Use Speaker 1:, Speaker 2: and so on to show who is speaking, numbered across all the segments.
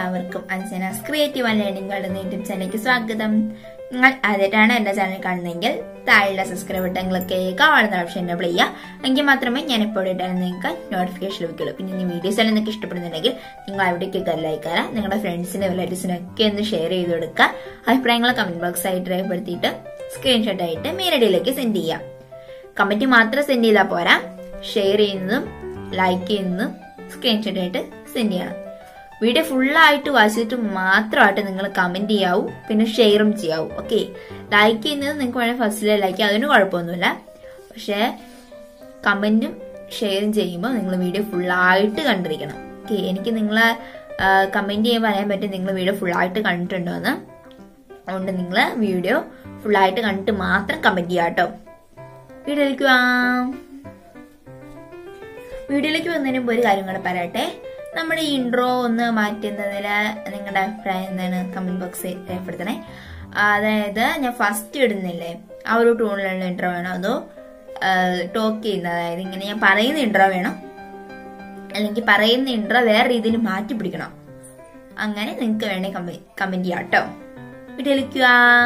Speaker 1: എല്ലാവർക്കും Anjana's creative and learning world എന്ന YouTube ചാനലിലേക്ക് സ്വാഗതം നിങ്ങൾ ആദ്യമായിട്ടാണ് എന്റെ ചാനൽ കാണുന്നതെങ്കിൽ താഴെ സബ്സ്ക്രൈബ് ബട്ടൺ ക്ലിക്ക് ചെയ്യുക കാണുന്ന ഓപ്ഷൻ എനേബിൾ ചെയ്യുക എങ്കിൽ മാത്രമേ ഞാൻ ഇപ്പോൾ ഇട്ടാൽ നിങ്ങൾക്ക് നോട്ടിഫിക്കേഷൻ ലഭിക്കുള്ളൂ പിന്നെ ഈ വീഡിയോസ് എല്ലാം നിങ്ങൾക്ക് ഇഷ്ടപ്പെടുന്നുണ്ടെങ്കിൽ നിങ്ങൾ അവിടേക്കൊക്കെ ലൈക്ക് തരാം നിങ്ങളുടെ ഫ്രണ്ട്സിനും റിലേറ്റീവ്സിനും ഒക്കെ ഒന്ന് ഷെയർ ചെയ്ത് കൊടുക്കുക അഭിപ്രായങ്ങൾ കമന്റ് ബോക്സ് ആയിട്ട് രേഖപ്പെടുത്തിയിട്ട് സ്ക്രീൻഷോട്ട് ആയിട്ട് മെയിലഡിയിലേക്ക് സെൻഡ് ചെയ്യാം കമന്റ് മാത്രം സെൻഡ് ചെയ്താൽ പോരാ ഷെയർ ചെയ്യുന്നതും ലൈക്ക് ചെയ്യുന്നതും സ്ക്രീൻഷോട്ട് ആയിട്ട് സെൻഡ് ചെയ്യണം വീഡിയോ ഫുള്ളായിട്ട് വായിച്ചിട്ട് മാത്രമായിട്ട് നിങ്ങൾ കമന്റ് ചെയ്യാവൂ പിന്നെ ഷെയറും ചെയ്യാവൂ ഓക്കെ ലൈക്ക് ചെയ്യുന്നത് നിങ്ങൾക്ക് വേണമെങ്കിൽ ഫസ്റ്റിലെ ലൈക്ക് ചെയ്യാം അതിന് കുഴപ്പമൊന്നുമില്ല പക്ഷേ കമന്റും ഷെയറും ചെയ്യുമ്പോൾ നിങ്ങൾ വീഡിയോ ഫുള്ളായിട്ട് കണ്ടിരിക്കണം ഓക്കെ എനിക്ക് നിങ്ങളെ കമന്റ് ചെയ്യുമ്പോൾ അറിയാൻ പറ്റും നിങ്ങൾ വീഡിയോ ഫുള്ളായിട്ട് കണ്ടിട്ടുണ്ടോ എന്ന് അതുകൊണ്ട് നിങ്ങൾ വീഡിയോ ഫുള്ളായിട്ട് കണ്ടിട്ട് മാത്രം കമന്റ് ചെയ്യാം കേട്ടോ വീഡിയോയിലേക്ക് വാം വീഡിയോയിലേക്ക് വന്നതിന് മുമ്പ് ഒരു കാര്യം കൂടെ പറയട്ടെ നമ്മുടെ ഇൻട്രോ ഒന്ന് മാറ്റുന്നതിൽ നിങ്ങളുടെ അഭിപ്രായം എന്താണ് കമന്റ് ബോക്സിൽ രേഖപ്പെടുത്തണേ അതായത് ഞാൻ ഫസ്റ്റ് ഇടുന്നില്ലേ ആ ഒരു ടൂണിലുള്ള ഇൻട്രോ വേണോ അതോ ടോക്ക് ചെയ്യുന്ന അതായത് ഇങ്ങനെ ഞാൻ പറയുന്ന ഇൻട്രോ വേണം അല്ലെങ്കിൽ പറയുന്ന ഇൻട്രോ വേറെ രീതിയിൽ മാറ്റി പിടിക്കണം അങ്ങനെ നിങ്ങൾക്ക് വേണേ കമന്റ് ചെയ്യാം കേട്ടോ വീഡിയോയിലേക്ക്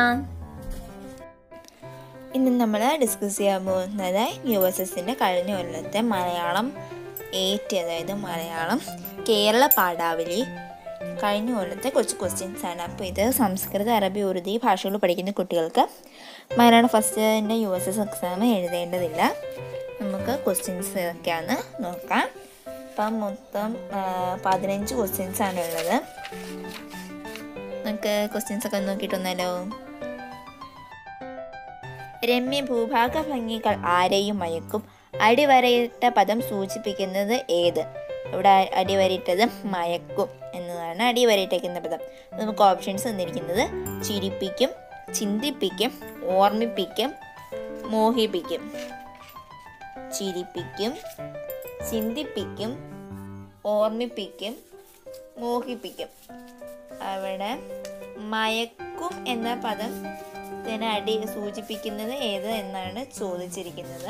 Speaker 1: ഇന്ന് നമ്മൾ ഡിസ്കസ് ചെയ്യാൻ പോകുന്നത് യു എസ് എസിൻ്റെ കഴിഞ്ഞ കൊല്ലത്തെ മലയാളം ഏറ്റ് അതായത് മലയാളം കേരള പാഠാവലി കഴിഞ്ഞ കൊല്ലത്തെ കുറച്ച് ക്വസ്റ്റ്യൻസ് ആണ് അപ്പോൾ ഇത് സംസ്കൃത അറബി ഉറുദി ഭാഷകൾ പഠിക്കുന്ന കുട്ടികൾക്ക് മലയാളം ഫസ്റ്റിൻ്റെ യു എസ് എസ് എക്സാം എഴുതേണ്ടതില്ല നമുക്ക് ക്വസ്റ്റ്യൻസ് ഏതൊക്കെയാണെന്ന് നോക്കാം അപ്പം മൊത്തം പതിനഞ്ച് ക്വസ്റ്റ്യൻസ് ആണ് ഉള്ളത് നമുക്ക് ക്വസ്റ്റ്യൻസ് ഒക്കെ നോക്കിയിട്ട് വന്നാലോ രമ്യ ഭൂഭാഗ ഭംഗികൾ ആരെയും മയക്കും അടിവരയിട്ട പദം സൂചിപ്പിക്കുന്നത് ഏത് ഇവിടെ അടിവരയിട്ടത് മയക്കും എന്നതാണ് അടിവരയിട്ടേക്കുന്ന പദം നമുക്ക് ഓപ്ഷൻസ് തന്നിരിക്കുന്നത് ചിരിപ്പിക്കും ചിന്തിപ്പിക്കും ഓർമ്മിപ്പിക്കും മോഹിപ്പിക്കും ചിരിപ്പിക്കും ചിന്തിപ്പിക്കും ഓർമ്മിപ്പിക്കും മോഹിപ്പിക്കും അവിടെ മയക്കും എന്ന പദം ത്തിന് അടി സൂചിപ്പിക്കുന്നത് ഏത് എന്നാണ് ചോദിച്ചിരിക്കുന്നത്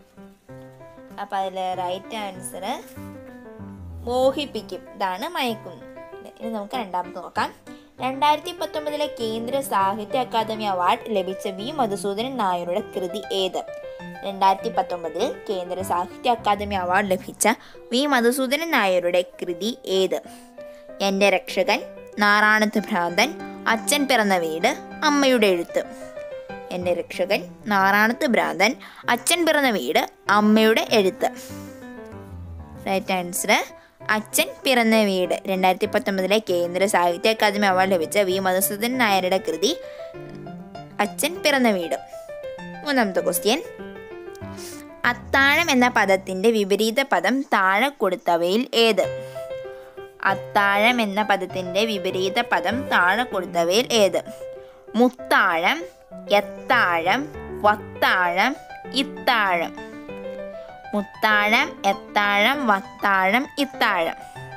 Speaker 1: അപ്പം അതിൽ റൈറ്റ് ആൻസർ മോഹിപ്പിക്കും ഇതാണ് മയക്കും ഇനി നമുക്ക് രണ്ടാമത് നോക്കാം രണ്ടായിരത്തി പത്തൊമ്പതിലെ കേന്ദ്ര സാഹിത്യ അക്കാദമി അവാർഡ് ലഭിച്ച വി മധുസൂദനൻ നായരുടെ കൃതി ഏത് രണ്ടായിരത്തി പത്തൊമ്പതിൽ കേന്ദ്ര സാഹിത്യ അക്കാദമി അവാർഡ് ലഭിച്ച വി മധുസൂദനൻ നായരുടെ കൃതി ഏത് എൻ്റെ രക്ഷകൻ നാറാണത്ത് ഭ്രാന്തൻ അച്ഛൻ പിറന്ന വീട് അമ്മയുടെ എഴുത്ത് എൻ്റെ രക്ഷകൻ നാറാണത്ത് ഭ്രാന്തൻ അച്ഛൻ പിറന്ന വീട് അമ്മയുടെ എഴുത്ത് റൈറ്റ് ആൻസർ അച്ഛൻ പിറന്ന വീട് രണ്ടായിരത്തി പത്തൊമ്പതിലെ കേന്ദ്ര സാഹിത്യ അക്കാദമി അവാർഡ് ലഭിച്ച വി മധുസൂദൻ നായരുടെ കൃതി അച്ഛൻ പിറന്ന വീട് മൂന്നാമത്തെ ക്വസ്റ്റ്യൻ അത്താഴം എന്ന പദത്തിന്റെ വിപരീത പദം താഴെ കൊടുത്തവയിൽ ഏത് അത്താഴം എന്ന പദത്തിന്റെ വിപരീത പദം താഴെ കൊടുത്തവയിൽ ഏത് മുത്താഴം എത്താഴം വത്താഴം ഇത്താഴം മുത്താഴം എത്താഴം വത്താഴം ഇത്താഴം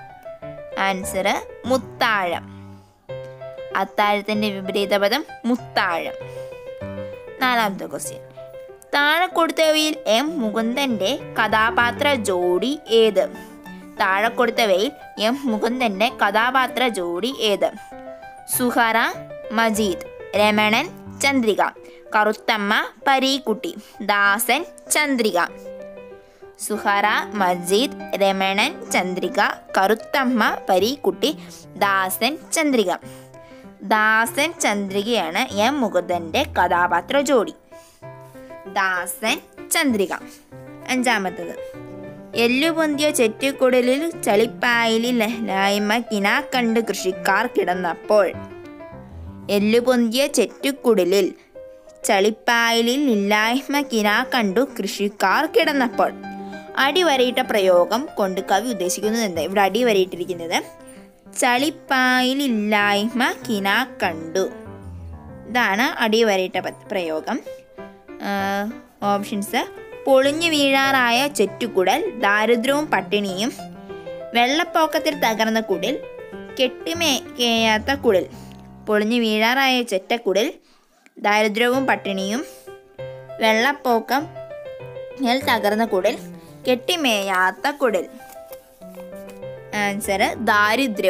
Speaker 1: ആൻസർ മുത്താഴം അത്താഴത്തിന്റെ വിപരീത പദം മുത്താഴം നാലാമത്തെ ക്വസ്റ്റ്യൻ താഴെ കൊടുത്തവയിൽ എം മുകുന്ദന്റെ കഥാപാത്ര ജോഡി ഏത് താഴെ കൊടുത്തവയിൽ എം മുകുന്ദന്റെ കഥാപാത്ര ജോഡി ഏത് സുഹറ മജീദ് രമണൻ ചന്ദ്രിക കറുത്തമ്മ പരീക്കുട്ടി ദാസൻ ചന്ദ്രിക സുഹറ മജീദ് രമണൻ ചന്ദ്രിക കറുത്തമ്മ പരീക്കുട്ടി ദാസൻ ചന്ദ്രിക ദാസൻ ചന്ദ്രികയാണ് എം മുകുന്ദന്റെ കഥാപാത്ര ജോഡി ദാസൻ ചന്ദ്രിക അഞ്ചാമത്തത് എല്ലുപൊന്തിയ ചെറ്റിക്കുടലിൽ ചളിപ്പായലിൽ ലായ്മ കിനാ കണ്ട് കൃഷിക്കാർ കിടന്നപ്പോൾ എല്ലുപൊന്തിയ ചെറ്റിക്കുടലിൽ ചളിപ്പായലിൽ ഇല്ലായ്മ കിനാ കണ്ടു കൃഷിക്കാർ കിടന്നപ്പോൾ അടിവരയിട്ട പ്രയോഗം കൊണ്ട് കവി ഉദ്ദേശിക്കുന്നത് എന്താ ഇവിടെ അടിവരയിട്ടിരിക്കുന്നത് ചളിപ്പായലില്ലായ്മ കിനാ കണ്ടു ഇതാണ് അടിവരയിട്ട പ്രയോഗം ഓപ്ഷൻസ് പൊളിഞ്ഞു വീഴാറായ ചെറ്റുകുടൽ ദാരിദ്ര്യവും പട്ടിണിയും വെള്ളപ്പൊക്കത്തിൽ തകർന്ന കുടിൽ കെട്ടിമേയാത്ത കുടിൽ പൊളിഞ്ഞു വീഴാറായ ചെറ്റക്കുടിൽ ദാരിദ്ര്യവും പട്ടിണിയും വെള്ളപ്പൊക്കം തകർന്ന കുടിൽ കെട്ടിമേയാത്ത കുടിൽ ആൻസർ ദാരിദ്ര്യവും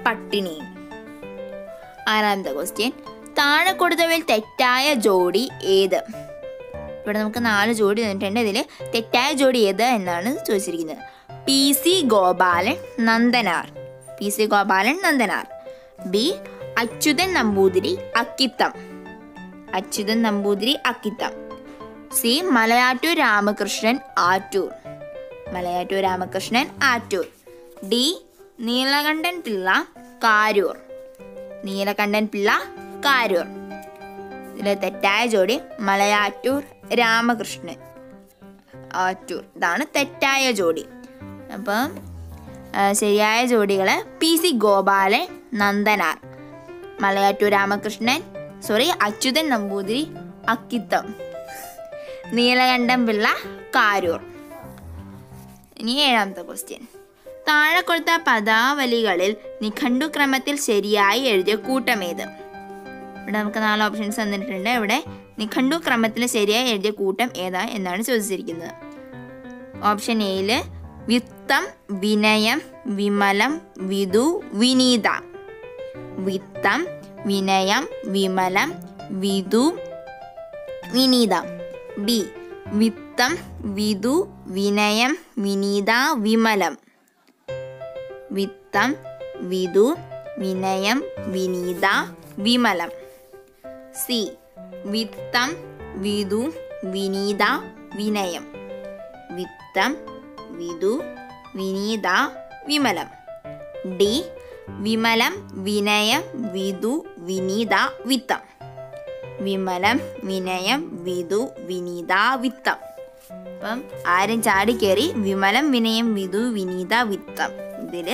Speaker 1: പട്ടിണിയും ആറാമത്തെ ക്വസ്റ്റ്യൻ താഴെ കൊടുത്തവയിൽ തെറ്റായ ജോഡി ഏത് ഇവിടെ നമുക്ക് നാല് ജോഡി തന്നിട്ടുണ്ട് ഇതിൽ തെറ്റായ ജോഡി ഏത് എന്നാണ് ചോദിച്ചിരിക്കുന്നത് P C Gopalan Nandanar P C Gopalan Nandanar B Achuthan Namboothiri Akkitham Achuthan Namboothiri Akkitham C Malayattoor Ramakrishnan Attoor Malayattoor Ramakrishnan Attoor D Neelakantan Pillai Karoor Neelakantan Pillai Karoor ഇതിലെ തെറ്റായ ജോഡി മലയാറ്റൂർ രാമകൃഷ്ണൻ ആറ്റൂർ ഇതാണ് തെറ്റായ ജോഡി അപ്പം ആ, ശരിയായ ജോഡികൾ P C Gopalan Nandanar Malayattoor Ramakrishnan sorry Achuthan Namboothiri Akkitham Neelakantan Pillai Karoor ഇനി ഏഴാമത്തെ ക്വസ്റ്റ്യൻ താഴെ കൊടുത്ത പദാവലികളിൽ നിഘണ്ടു ക്രമത്തിൽ ശരിയായി എഴുതിയ കൂട്ടമേത് ഇവിടെ നമുക്ക് നാല് ഓപ്ഷൻസ് തന്നിട്ടുണ്ട് ഇവിടെ നിഘണ്ടു ക്രമത്തിൽ ശരിയായി എഴുതിയ കൂട്ടം ഏതാ എന്നാണ് ചോദിച്ചിരിക്കുന്നത് ഓപ്ഷൻ എയില് വിത്തം വിനയം വിമലം വിധു വിനീത വിത്തം വിനയം വിമലം വിധു വിനീത ബി വിത്തം വിധു വിനയം വിനീത വിമലം വിത്തം വിധു വിനയം വിനീത വിമലം സി വിത്തം വിധു വിനീത വിനയം വിത്തം വിധു വിനീത വിമലം ഡി വിമലം വിനയം വിധു വിനീത വിത്തം വിമലം വിനയം വിധു വിനീത വിത്തം അപ്പം ആരും ചാടിക്കേറി വിമലം വിനയം വിധു വിനീത വിത്തം ഇതിൽ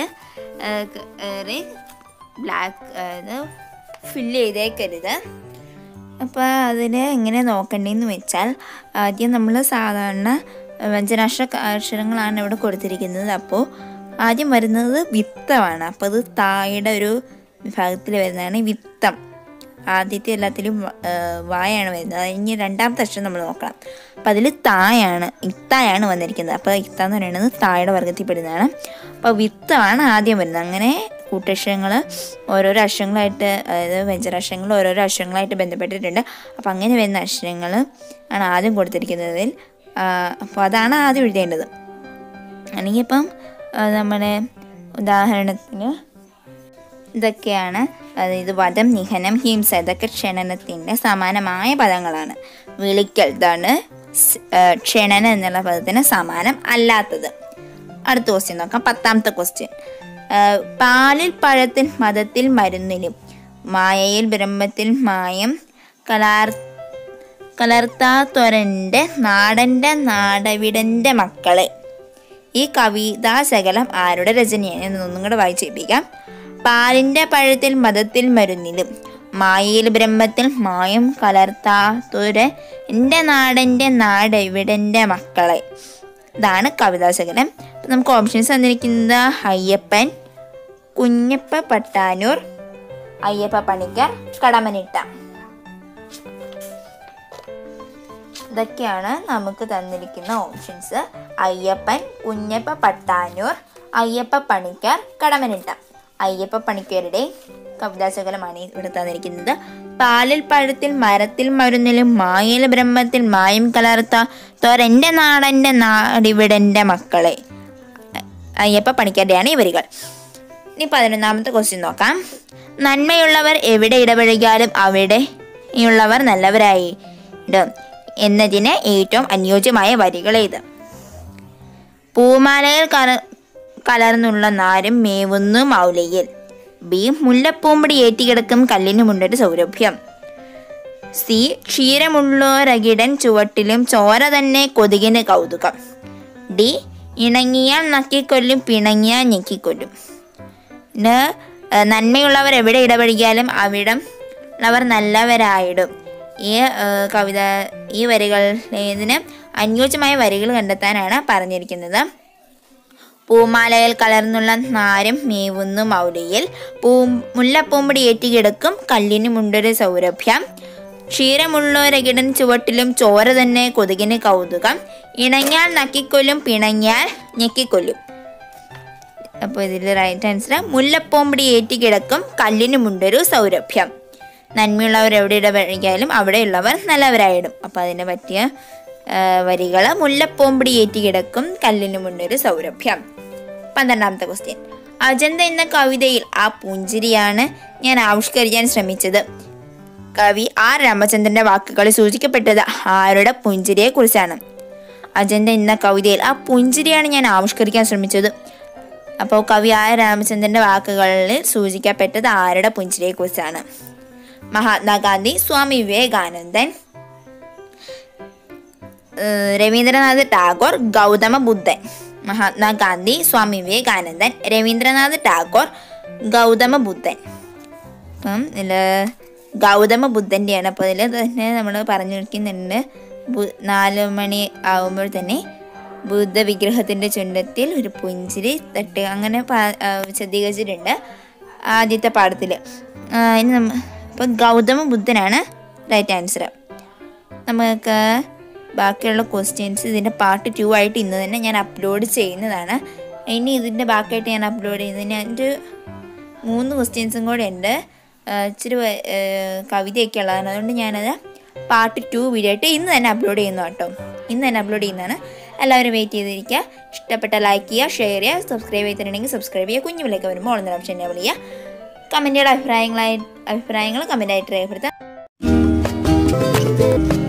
Speaker 1: ബ്ലാക്ക് ഇത് ഫില്ല് ചെയ്തേക്കരുത് അപ്പോൾ അതിന് എങ്ങനെ നോക്കണ്ടേന്ന് വെച്ചാൽ ആദ്യം നമ്മൾ സാധാരണ വ്യഞ്ജനാക്ഷര അക്ഷരങ്ങളാണ് ഇവിടെ കൊടുത്തിരിക്കുന്നത് അപ്പോൾ ആദ്യം വരുന്നത് വിത്തമാണ് അപ്പോൾ അത് തായുടെ ഒരു വിഭാഗത്തിൽ വരുന്നതാണ് വിത്തം ആദ്യത്തെ എല്ലാത്തിലും വ- ആ, വായാണ് വരുന്നത് അത് കഴിഞ്ഞ് രണ്ടാമത്തെ അക്ഷരം നമ്മൾ നോക്കണം അപ്പം അതിൽ തായാണ് ഇത്തായാണ് വന്നിരിക്കുന്നത് അപ്പോൾ ഇത്ത എന്ന് പറയുന്നത് തായുടെ വർഗത്തിൽ പെടുന്നതാണ് അപ്പോൾ വിത്തമാണ് ആദ്യം വരുന്നത് അങ്ങനെ കൂട്ടക്ഷരങ്ങൾ ഓരോരോ അക്ഷരങ്ങളായിട്ട് അതായത് വ്യഞ്ജനാക്ഷരങ്ങൾ ഓരോരോ അക്ഷരങ്ങളായിട്ട് ബന്ധപ്പെട്ടിട്ടുണ്ട് അപ്പോൾ അങ്ങനെ വരുന്ന അക്ഷരങ്ങൾ ആണ് ആദ്യം കൊടുത്തിരിക്കുന്നതിൽ ആ, അപ്പോൾ അതാണ് ആദ്യം എഴുതേണ്ടത് അല്ലെങ്കിൽ ഇപ്പം ആ, നമ്മുടെ ഉദാഹരണത്തിന് ഇതൊക്കെയാണ് അതായത് വധം നിഹനം ഹിംസ ഇതൊക്കെ ക്ഷണനത്തിൻ്റെ സമാനമായ പദങ്ങളാണ് വിളിക്കൽ ഇതാണ് സ്- ആ, ക്ഷണനം എന്നുള്ള പദത്തിന് സമാനം അല്ലാത്തത് അടുത്ത ക്വസ്റ്റ്യൻ നോക്കാം പത്താമത്തെ ക്വസ്റ്റ്യൻ പാലിൽ പഴത്തിൽ മതത്തിൽ മരുന്നിലും മായയിൽ ബ്രഹ്മത്തിൽ മായം കലാർ കലർത്താത്തൊരൻ്റെ നാടൻ്റെ നാടവിടൻ്റെ മക്കളെ ഈ കവിതാശകലം ആരുടെ രചനയാണ് എന്ന് ഒന്നും കൂടെ വായിച്ചേൽപ്പിക്കാം പാലിൻ്റെ പഴത്തിൽ മതത്തിൽ മരുന്നിലും മായയിൽ ബ്രഹ്മത്തിൽ മായം കലർത്താത്തൊരു എൻ്റെ നാടൻ്റെ നാട് എവിടെൻ്റെ മക്കളെ ഇതാണ് കവിതാശകലം അപ്പം നമുക്ക് ഓപ്ഷൻസ് തന്നിരിക്കുന്നത് അയ്യപ്പൻ കുഞ്ഞപ്പ പട്ടാനൂർ അയ്യപ്പ പണിക്കർ കടമനിട്ട ഇതൊക്കെയാണ് നമുക്ക് തന്നിരിക്കുന്ന ഓപ്ഷൻസ് അയ്യപ്പൻ കുഞ്ഞപ്പ പട്ടാനൂർ അയ്യപ്പ പണിക്കർ കടമനിട്ട അയ്യപ്പ പണിക്കരുടെ കവിതാശകലമാണ് ഇവിടെ തന്നിരിക്കുന്നത് പാലിൽ പഴത്തിൽ മരത്തിൽ മരുന്നിലും മായയിൽ ബ്രഹ്മത്തിൽ മായം കലർത്ത തൊരൻ്റെ നാടൻ്റെ നാടിവിടൻ്റെ മക്കളെ അയ്യപ്പ പണിക്കരുടെയാണ് ഈ വരികൾ ഇനി പതിനൊന്നാമത്തെ ക്വസ്റ്റ്യൻ നോക്കാം നന്മയുള്ളവർ എവിടെ ഇടപഴകിയാലും അവിടെയുള്ളവർ നല്ലവരായി ഇടും എന്നതിന് ഏറ്റവും അനുയോജ്യമായ വരികളേത് പൂമാലയിൽ കല കലർന്നുള്ള നാരും മേവുന്നു മൗലയിൽ ബി മുല്ലപ്പൂമ്പടി ഏറ്റിക്കിടക്കും കല്ലിനുമുണ്ടൊരു സൗരഭ്യം സി ക്ഷീരമുള്ളോരകിടൻ ചുവട്ടിലും ചോര തന്നെ കൊതുകിന് കൗതുകം ഡി ഇണങ്ങിയാൽ നക്കിക്കൊല്ലും പിണങ്ങിയാൽ ഞെക്കിക്കൊല്ലും പിന്നെ ഏഹ്, നന്മയുള്ളവർ എവിടെ ഇടപഴകിയാലും അവിടം ഉള്ളവർ നല്ലവരായിടും ഈ ഏഹ്, കവിത ഈ വരികൾ ഇതിന് അനുയോജ്യമായ വരികൾ കണ്ടെത്താനാണ് പറഞ്ഞിരിക്കുന്നത് പൂമാലയിൽ കലർന്നുള്ള നാരും മേവുന്നു മൗലിയിൽ പൂ മുല്ലപ്പൂമ്പടി ഏറ്റിക്കിടക്കും കല്ലിനുമുണ്ടൊരു സൗരഭ്യം ക്ഷീരമുള്ളൊരകിടൻ ചുവട്ടിലും ചോര തന്നെ കൊതുകിന് കൗതുകം ഇണങ്ങിയാൽ നക്കിക്കൊല്ലും പിണങ്ങിയാൽ ഞെക്കിക്കൊല്ലും അപ്പോൾ ഇതിൽ റൈറ്റ് ആൻസർ മുല്ലപ്പോമ്പടി ഏറ്റിക്കിടക്കും കല്ലിനുമുണ്ടൊരു സൗരഭ്യം നന്മയുള്ളവർ എവിടെ ഇടപഴകിയാലും അവിടെയുള്ളവർ നല്ലവരായിടും അപ്പോൾ അതിന് പറ്റിയ വരികൾ മുല്ലപ്പോമ്പടി ഏറ്റിക്കിടക്കും കല്ലിനുമുണ്ടൊരു സൗരഭ്യം പന്ത്രണ്ടാമത്തെ ക്വസ്റ്റ്യൻ അജന്ത എന്ന കവിതയിൽ ആ പുഞ്ചിരിയാണ് ഞാൻ ആവിഷ്കരിക്കാൻ ശ്രമിച്ചത് കവി ആർ രാമചന്ദ്രന്റെ വാക്കുകളിൽ സൂചിക്കപ്പെട്ടത് ആരുടെ പുഞ്ചിരിയെ കുറിച്ചാണ് അജന്ത എന്ന കവിതയിൽ ആ പുഞ്ചിരിയാണ് ഞാൻ ആവിഷ്കരിക്കാൻ ശ്രമിച്ചത് അപ്പോൾ കവി ആർ രാമചന്ദ്രന്റെ വാക്കുകളിൽ സൂചിക്കപ്പെട്ടത് ആരുടെ പുഞ്ചിരിയെ കുറിച്ചാണ് മഹാത്മാഗാന്ധി സ്വാമി വിവേകാനന്ദൻ ഏഹ് രവീന്ദ്രനാഥ് ടാഗോർ ഗൗതമ ബുദ്ധൻ മഹാത്മാഗാന്ധി സ്വാമി വിവേകാനന്ദൻ രവീന്ദ്രനാഥ് ടാഗോർ ഗൗതമ ബുദ്ധൻ അപ്പം ഇതിൽ ഗൗതമ ബുദ്ധൻ്റെയാണ് അപ്പോൾ ഇതിൽ തന്നെ നമ്മൾ പറഞ്ഞു നിൽക്കുന്നുണ്ട് ബു- നാല് മണി ആകുമ്പോൾ തന്നെ ബുദ്ധ വിഗ്രഹത്തിൻ്റെ ചുണ്ടത്തിൽ ഒരു പുഞ്ചിരി തട്ട് അങ്ങനെ പ- ആ, വിശദീകരിച്ചിട്ടുണ്ട് ആദ്യത്തെ പാഠത്തിൽ ഇനി നമ്മ അപ്പോൾ ഗൗതമ ബുദ്ധനാണ് റൈറ്റ് ആൻസർ നമുക്ക് ബാക്കിയുള്ള ക്വസ്റ്റ്യൻസ് ഇതിൻ്റെ പാർട്ട് ടു ആയിട്ട് ഇന്ന് തന്നെ ഞാൻ അപ്ലോഡ് ചെയ്യുന്നതാണ് ഇനി ഇതിൻ്റെ ബാക്കിയായിട്ട് ഞാൻ അപ്ലോഡ് ചെയ്യുന്നതിന് എൻ്റെ മൂന്ന് ക്വസ്റ്റ്യൻസും കൂടെ ഉണ്ട് ആ, ഇച്ചിരി വ- ഏ, കവിതയൊക്കെ ഉള്ളതാണ് അതുകൊണ്ട് ഞാനത് പാർട്ട് ടു വീഡിയോ ആയിട്ട് ഇന്ന് തന്നെ അപ്ലോഡ് ചെയ്യുന്നു കേട്ടോ ഇന്ന് തന്നെ അപ്ലോഡ് ചെയ്യുന്നതാണ് എല്ലാവരും വെയിറ്റ് ചെയ്തിരിക്കുക ഇഷ്ടപ്പെട്ട ലൈക്ക് ചെയ്യുക ഷെയർ ചെയ്യുക സബ്സ്ക്രൈബ് ചെയ്തിട്ടുണ്ടെങ്കിൽ സബ്സ്ക്രൈബ് ചെയ്യുക കുഞ്ഞുമിലേക്ക് വരുമ്പോൾ ഓളം ഓപ്ഷൻ എന്നെ വിളിക്കുക കമൻറ്റുകളുടെ അഭിപ്രായങ്ങളായി അഭിപ്രായങ്ങൾ കമൻറ്റായിട്ട് രേഖപ്പെടുത്താം